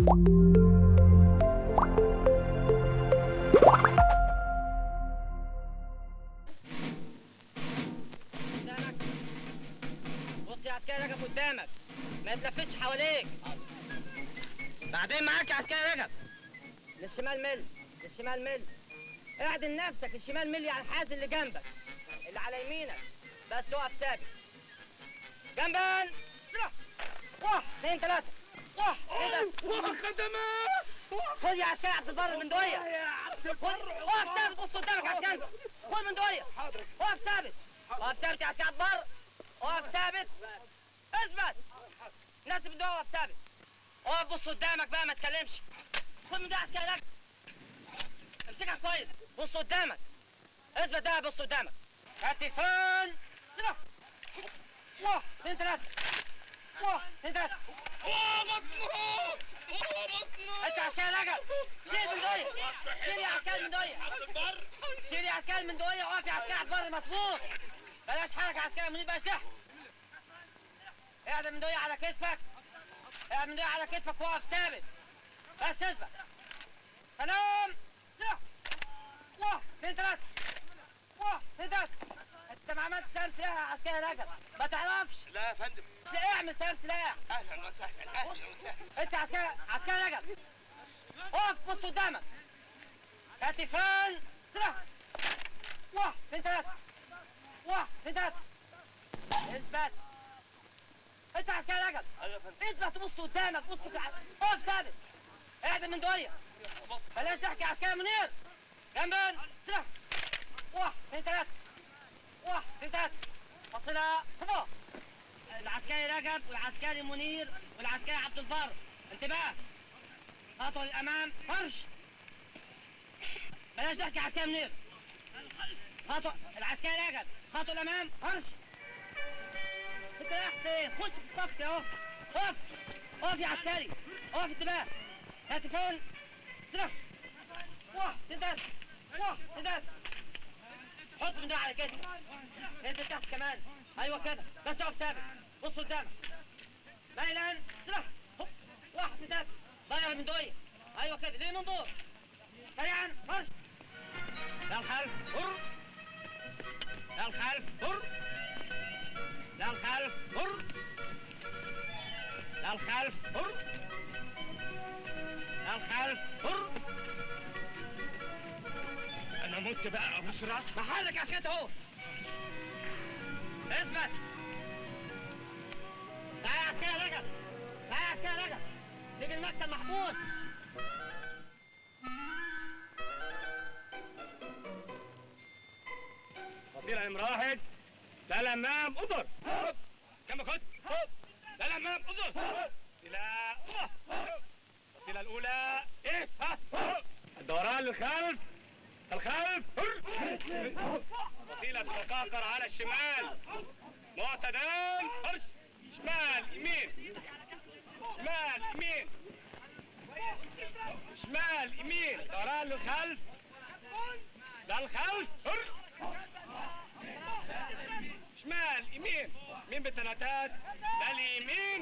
قدامك بص يا عسكري رجب قدامك ما يتلفتش حواليك بعدين معاك يا عسكري رجب للشمال مل للشمال مل اعدل نفسك الشمال مل على الحاز اللي جنبك اللي على يمينك بس اقف ثابت جنبا روح واحد اثنين ثلاثة واحد اثنين ثلاثة خد يا عسكري عبد البر من دوية خد اقف ثابت بص قدامك على الجنب خد من دوية اقف ثابت اقف ثابت يا عسكري عبد البر اقف ثابت اثبت ناسب الدواء اقف ثابت اقف بص قدامك بقى ما تكلمش خد من ده عسكري لك امسكها كويس بص قدامك اثبت ده بص قدامك كتفان روح واحد اثنين ثلاثة واحد اثنين ثلاثة انت عسكري رجب شيل من دوية شيل يا عسكري من دوية شيل يا عسكري من دوية اقف يا عسكري على البر مظبوط بلاش حركة عسكري منير بلاش ضحك اعدل من دوية على كتفك اعدل من دوية على كتفك واقف ثابت بس اثبت سلام روح واحد اثنين ثلاثة واحد اثنين ثلاثة انت ما عملتش سلام سلاح يا عسكري رجب ما تعرفش لا يا فندم اعمل سلام سلاح اهلا وسهلا اهلا وسهلا انت عسكري عسكري رجب اقف بص قدامك كتفان سلاح واحد اثنين ثلاثة واحد اثنين ثلاثة اثبت انت عسكري رجب ايوه يا فندم اثبت بص قدامك بص في الع- اقف ثابت اعدل من دوية بلاش تحكي يا عسكري منير جنبا سلاح واحد اثنين ثلاثة واحد اثنين ثلاثة فصلها خطوة العسكري رجب والعسكري منير والعسكري عبد البر انتباه خطوة للأمام فرش بلاش تحكي يا عسكري منير خطوة العسكري رجب خطوة للأمام فرش انت رايح فين؟ خش في الصف اهو اقف اقف يا عسكري اقف انتباه هاتفون سلاح واحد اثنين واحد اثنين حط من ده على كده انزل تحت كمان ايوه كده بس اقف ثابت بص قدامك ليلا سلاح هوب. واحد اثنين ثلاثة ضيع من دوية ايوه كده ليه منظور سريعا مرش لا الخلف هر لا الخلف هر لا الخلف هر لا الخلف هر لا الخلف هر انا مت بقى ابوس راسك محلك يا عسكري اهو اثبت تعالى يا عسكري رجب تعالى يا عسكري رجب تيجي المكتب محبوس فصيلة نمرة واحد لا الأمام أضر كم خد لا الأمام أضر إلى الفصيلة الأولى إيه الدوران للخلف الخلف فصيلة تتقاقر على الشمال معتدل فرش شمال يمين شمال يمين شمال يمين دوران للخلف للخلف شمال يمين مين بالثلاثات لليمين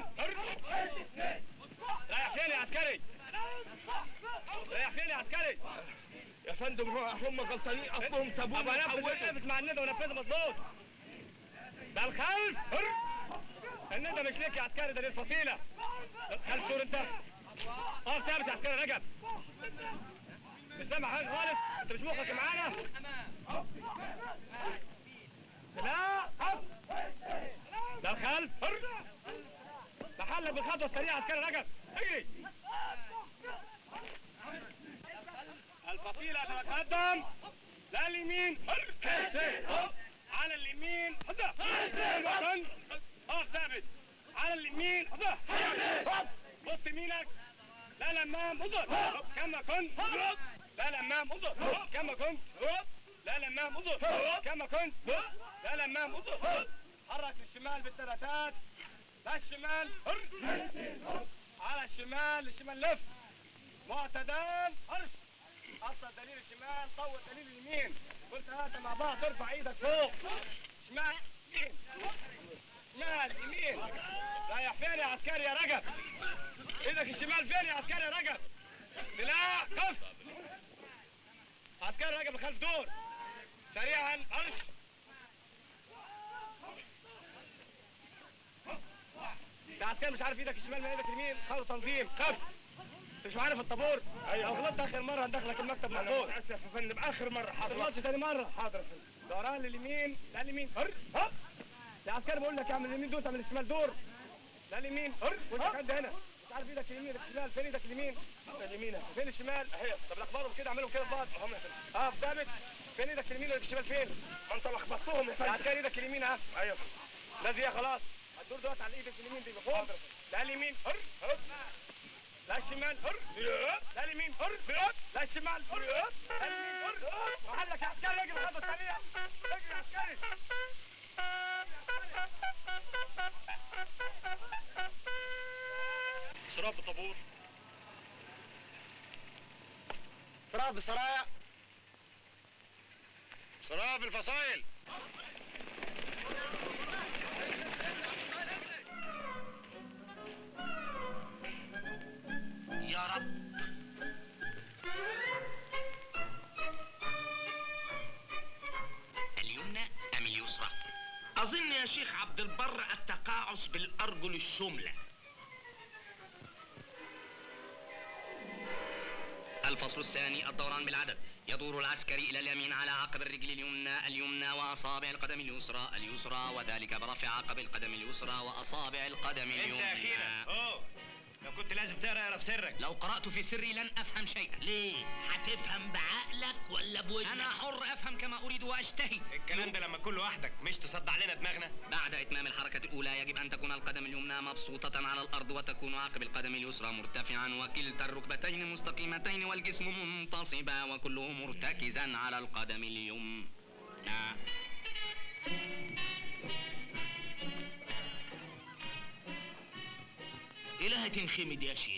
رايح فين يا عسكري رايح فين يا عسكري يا فندم هو- هم غلطانين اصلهم سابوني ابو نفذ وحولتهم. نفذ مع الندى ونفذ مظبوط ده الخلف هر. الندى مش ليك يا عسكري ده للفصيله خلف دور انت اقف ثابت يا عسكري رجب مش سامع حاجه خالص انت مش مخك معانا لا أف. ده الخلف هر. تحلق بالخطوه السريعه عسكري رجب اجري الفصيلة تتقدم لا اليمين هر. على اليمين حدا المكان اقف ثابت على اليمين حدا بص يمينك لا الامام اضر كما كنت لا الامام اضر كما كنت لا الامام اضر كما كنت لا الامام اضر حرك للشمال بالثلاثات لا الشمال هر. على الشمال الشمال لف معتدل هرش اصل دليل الشمال طول دليل اليمين قلت هات مع بعض ارفع ايدك فوق شمال يمين شمال يمين رايح فين يا عسكري يا رجب ايدك الشمال فين يا عسكري يا رجب سلاح كف عسكري رجب لخلف دور سريعا ارش يا عسكري مش عارف ايدك الشمال من ايدك اليمين خلوا تنظيم خف مش عارف الطابور ايوه لو غلطت اخر مره هندخلك المكتب مقبول اسف يا فندم اخر مره ما حاضر تغلطش تاني مره حاضر يا فندم دوران لليمين لا اليمين هر هب يا عسكري بقول لك اعمل اليمين دور تعمل الشمال دور لا اليمين هر وانت قد هنا مش عارف ايدك اليمين ايدك الشمال فين ايدك اليمين اليمين فين الشمال اهي طب لخبطهم كده اعملهم كده في بعض اهم يا فندم اه ثابت فين ايدك اليمين وايدك الشمال فين ما انت لخبطتهم يا يا فندم عسكري ايدك اليمين ها ايوه لا دي خلاص الدور دوت على ايدك اليمين دي بفوق لا اليمين هر هر لا الشمال هر لا اليمين هر لا الشمال هر لا اليمين هر وحلك يا عسكري اجري خطوه سريع اجري يا عسكري شراب الطابور صراف بسرايا شراب الفصائل يا رب اليمنى أم اليسرى؟ أظن يا شيخ عبد البر التقاعس بالأرجل الشملة الفصل الثاني الدوران بالعدد يدور العسكري إلى اليمين على عقب الرجل اليمنى اليمنى وأصابع القدم اليسرى اليسرى وذلك برفع عقب القدم اليسرى وأصابع القدم اليمنى اوه لو كنت لازم تقرا اقرا في سرك لو قرأت في سري لن أفهم شيئا ليه؟ هتفهم بعقلك ولا بوجهك؟ أنا حر أفهم كما أريد وأشتهي الكلام ده لما تكون لوحدك مش تصدع لنا دماغنا بعد إتمام الحركة الأولى يجب أن تكون القدم اليمنى مبسوطة على الأرض وتكون عقب القدم اليسرى مرتفعا وكلتا الركبتين مستقيمتين والجسم منتصبا وكله مرتكزا على القدم اليمنى إلهي تنخمد يا شيخ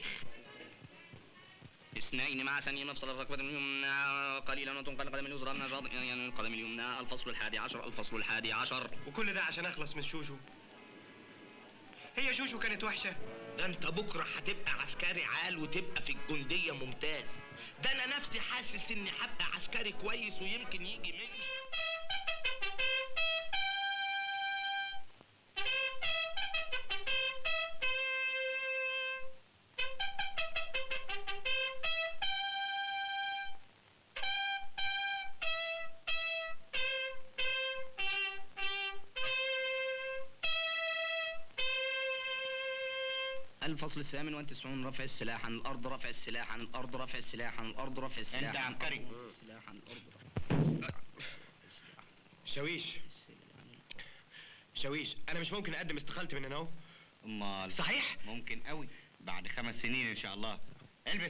اثنين مع ثانية مفصل الركبة اليمنى قليلا وتنقل القدم اليسرى من الجاض يعني القدم اليمنى الفصل الحادي عشر الفصل الحادي عشر وكل ده عشان اخلص من شوشو هي شوشو كانت وحشه ده انت بكره هتبقى عسكري عال وتبقى في الجندية ممتاز ده انا نفسي حاسس اني هبقى عسكري كويس ويمكن يجي مني الفصل الثامن والتسعون رفع السلاح عن الأرض رفع السلاح عن الأرض رفع السلاح عن الأرض رفع السلاح أنت عن عسكري. الأرض، رفع السلاح عن الأرض رفع شاويش شاويش انا مش ممكن اقدم استقالتي من هنا اهو امال صحيح ممكن قوي بعد خمس سنين ان شاء الله البس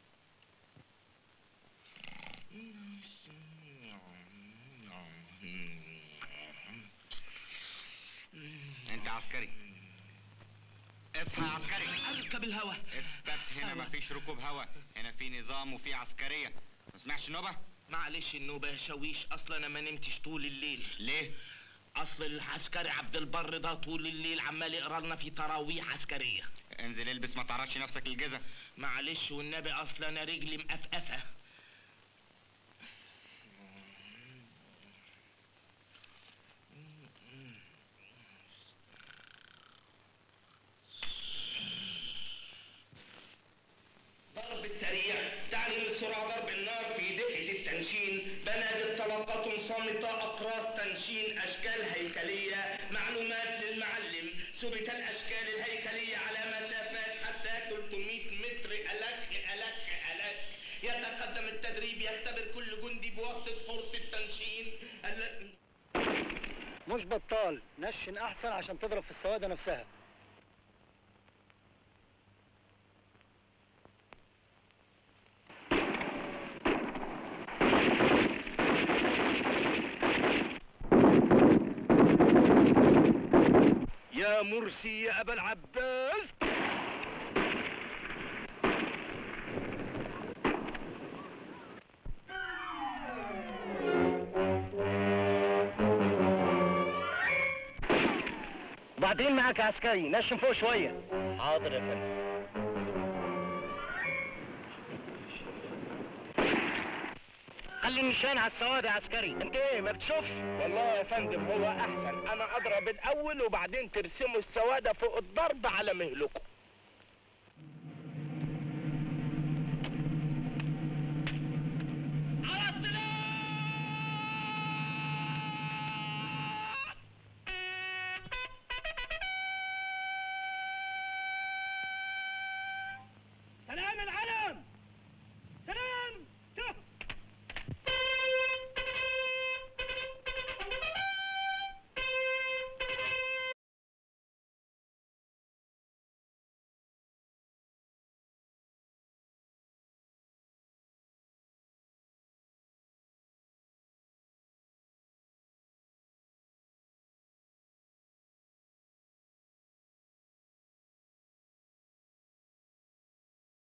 انت عسكري اصحى يا عسكري اركب الهوا اثبت هنا مفيش ركوب هوا هنا في نظام وفي عسكرية ما سمعش نوبة معلش النوبة يا شاويش اصلا انا ما نمتش طول الليل ليه اصل العسكري عبد البر ده طول الليل عمال يقرا لنا في تراويح عسكريه انزل البس ما تعرضش نفسك للجزا معلش والنبي اصلا انا رجلي مقفقفه ضرب السريع تعني السرعة ضرب النار في دفعة التنشين بنادق طلقات صامتة أقراص تنشين أشكال هيكلية معلومات للمعلم ثبت الأشكال الهيكلية على مسافات حتى 300 متر ألك ألك ألك يتقدم التدريب يختبر كل جندي بواسطة فرصة تنشين ال- مش بطال نشن احسن عشان تضرب في السوادة نفسها يا مرسي يا ابا العباس وبعدين معاك يا عسكري نشن فوق شويه حاضر يا فندم خلي النشان على السواد يا عسكري انت ايه ما بتشوفش والله يا فندم هو احسن انا اضرب الاول وبعدين ترسموا السوادة فوق الضرب على مهلكم